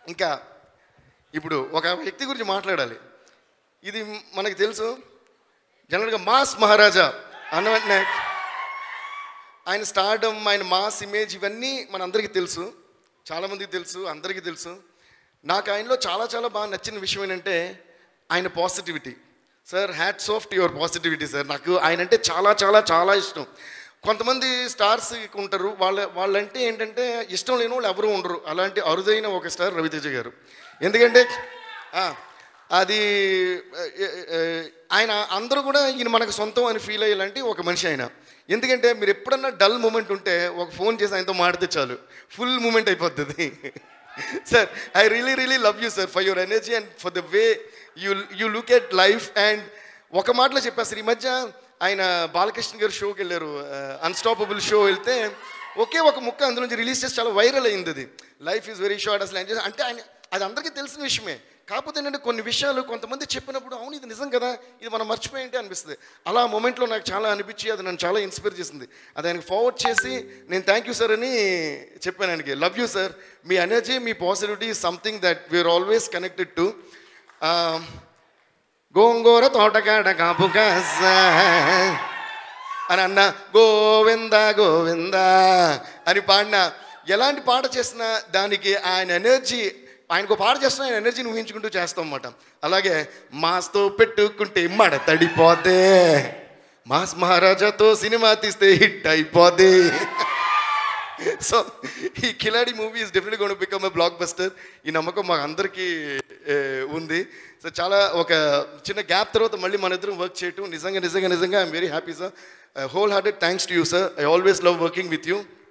ఇంకా ఇప్పుడు ఒక వ్యక్తి గురించి మాట్లాడాలి ఇది మనకు తెలుసు జనరల్గా మాస్ మహారాజా అన్న వెంటనే ఆయన స్టార్డమ్ ఆయన మాస్ ఇమేజ్ ఇవన్నీ మనందరికీ తెలుసు చాలామందికి తెలుసు అందరికీ తెలుసు నాకు ఆయనలో చాలా చాలా బాగా నచ్చిన విషయం ఏంటంటే ఆయన positivity sir hats off to your positivity sir నాకు ఆయన అంటే చాలా చాలా చాలా ఇష్టం కొంతమంది స్టార్స్ ఉంటారు వాళ్ళ వాళ్ళంటే ఏంటంటే ఇష్టం లేని వాళ్ళు ఎవరు ఉండరు అలాంటి అరుదైన ఒక స్టార్ రవితేజ గారు ఎందుకంటే ఆ, అది ఏ, ఏ, ఆయన అందరూ కూడా ఈయన మనకు సొంతం అని ఫీల్ అయ్యేలాంటి ఒక మనిషి ఆయన ఎందుకంటే మీరు ఎప్పుడన్నా డల్ మూమెంట్ ఉంటే ఒక ఫోన్ చేసి ఆయనతో మాడితే చాలు ఫుల్ మూమెంట్ అయిపోతుంది sir I really really love you sir for your energy and for the way you you look at life and ఒక మాటలో చెప్పేస్తారు ఈ మధ్య ఆయన బాలకృష్ణ గారు షోకి వెళ్ళారు అన్స్టాపబుల్ షో వెళ్తే ఒకే ఒక ముక్క అందులో నుంచి రిలీజ్ చేసి చాలా వైరల్ అయింది అది లైఫ్ ఈజ్ వెరీ షార్ట్ అసలు ఆయన చేసి- అంటే ఆయన అది అందరికీ తెలిసిన విషయమే కాకపోతే ఏంటంటే కొన్ని విషయాలు కొంతమంది చెప్పినప్పుడు అవును ఇది నిజం కదా ఇది మనం మర్చిపోయింటే అనిపిస్తుంది అలా ఆ మూమెంట్లో నాకు చాలా అనిపించి అది నన్ను చాలా ఇన్స్పైర్ చేసింది అది ఆయనకి ఫార్వర్డ్ చేసి నేను థ్యాంక్ యూ సార్ అని చెప్పాను ఆయనకి లవ్ యూ సార్ మీ ఎనర్జీ మీ positivity something that we're always connected to గోంగూర తోటకాడ కాపు కాస అని అన్న గోవింద గోవింద అని పాడిన ఎలాంటి పాట చేసినా దానికి ఆయన ఎనర్జీ ఆయనకు పాట చేస్తున్న ఆయన ఎనర్జీని ఊహించుకుంటూ చేస్తాం అన్నమాట అలాగే మాస్తో పెట్టుకుంటే మడ తడిపోతే మాస్ మహారాజాతో సినిమా తీస్తే హిట్ అయిపోతే సో ఈ Khiladi movie is definitely gonna become a blockbuster ఈ నమ్మకం మాకు అందరికీ ఏ, ఉంది సో చాలా ఒక చిన్న గ్యాప్ తర్వాత మళ్ళీ మన ఇద్దరం వర్క్ చేయటం నిజంగా నిజంగా నిజంగా I'm very happy sir whole hearted thanks to you sir I always love working with you